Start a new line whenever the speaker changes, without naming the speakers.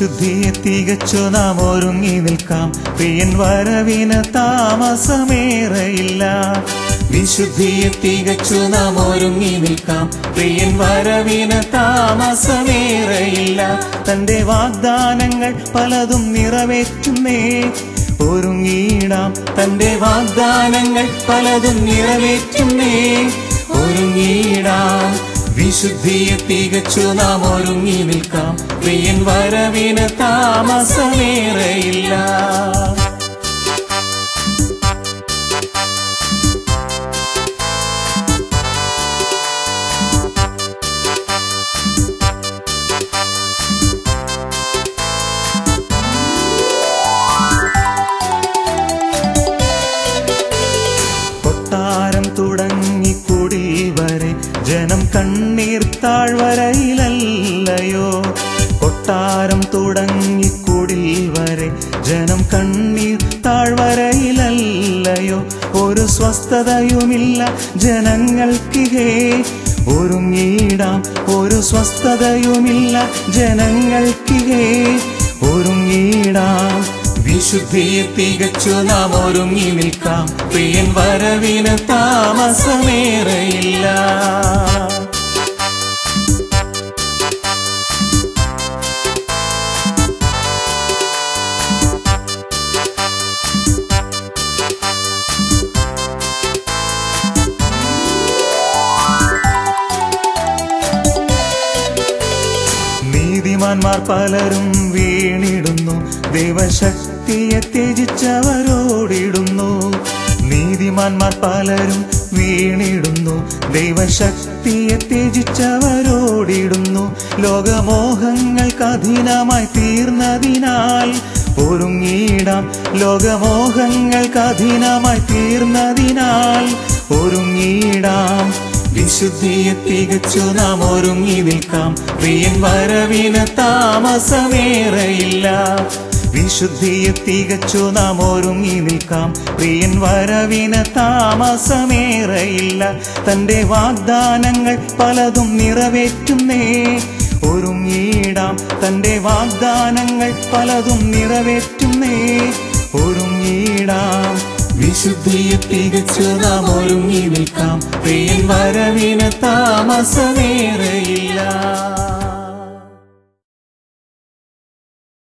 വിശുദ്ധിയെ തികച്ചു നാം ഒരുങ്ങി നിൽക്കാം പ്രിയൻ വരവിന് താമസമേറയില്ല വിശുദ്ധിയെ തികച്ചു നാം ഒരുങ്ങി നിൽക്കാം പ്രിയൻ വരവിന് താമസമേറയില്ല തന്റെ വാഗ്ദാനങ്ങൾ പലതും നിറവേറ്റുന്നേ ഒരുങ്ങിയിടാം തന്റെ വാഗ്ദാനങ്ങൾ പലതും നിറവേറ്റുന്നേ ഒരുങ്ങിയിടാം വിശുദ്ധിയെ തികച്ചു നാം ഒരുങ്ങി നിൽക്കാം പ്രിയൻ വരവിന് താമസമേറയില്ല കൊട്ടാരം തുടങ്ങി കുടിൽ വരെ ജനം കണ്ണീർ താഴ്വരയിലല്ലയോ കൊട്ടാരം തുടങ്ങി കുടിൽ വരെ ജനം കണ്ണീർ താഴ്വരയിലല്ലയോ ഒരു സ്വസ്ഥതയുമില്ല ജനങ്ങൾക്കിഹേ ഒരുങ്ങിയിടാം ഒരു സ്വസ്ഥതയുമില്ല ജനങ്ങൾക്കിഹേ ഒരുങ്ങിയിടാം വിശുദ്ധിയെ തികച്ചു നാം ഒരുങ്ങി നിൽക്കാം പ്രിയൻ വരവിന് താമസമേറയില്ല നീതിമാന്മാർ പലരും വീണിടുന്നു ദൈവശക്തിയെ ത്യജിച്ചവരോടിടുന്നു നീതിമാന്മാർ പലരും വീണിടുന്നു ദൈവശക്തിയെ ത്യജിച്ചവരോടിടുന്നു ലോകമോഹങ്ങൾക്ക് അധീനമായി തീർന്നതിനാൽ ഒരുങ്ങിയിടാം ലോകമോഹങ്ങൾക്ക് അധീനമായി തീർന്നതിനാൽ ഒരുങ്ങിയിടാം വിശുദ്ധിയെ തികച്ചു നാം ഒരുങ്ങി നിൽക്കാം പ്രിയൻ വരവിന് താമസമേറയില്ല വിശുദ്ധിയെ തികച്ചു നാം ഒരുങ്ങി നിൽക്കാം പ്രിയൻ വരവിന് താമസമേറയില്ല തന്റെ വാഗ്ദാനങ്ങൾ പലതും നിറവേറ്റുന്നേ ഒരുങ്ങിയിടാം തന്റെ വാഗ്ദാനങ്ങൾ പലതും നിറവേറ്റുന്നേ ഒരുങ്ങിയിടാം വിശുദ്ധിയെ തികച്ചു നാം ഒരുങ്ങി നിൽക്കാം പ്രിയൻ വരവിന് താമസമേറയില്ല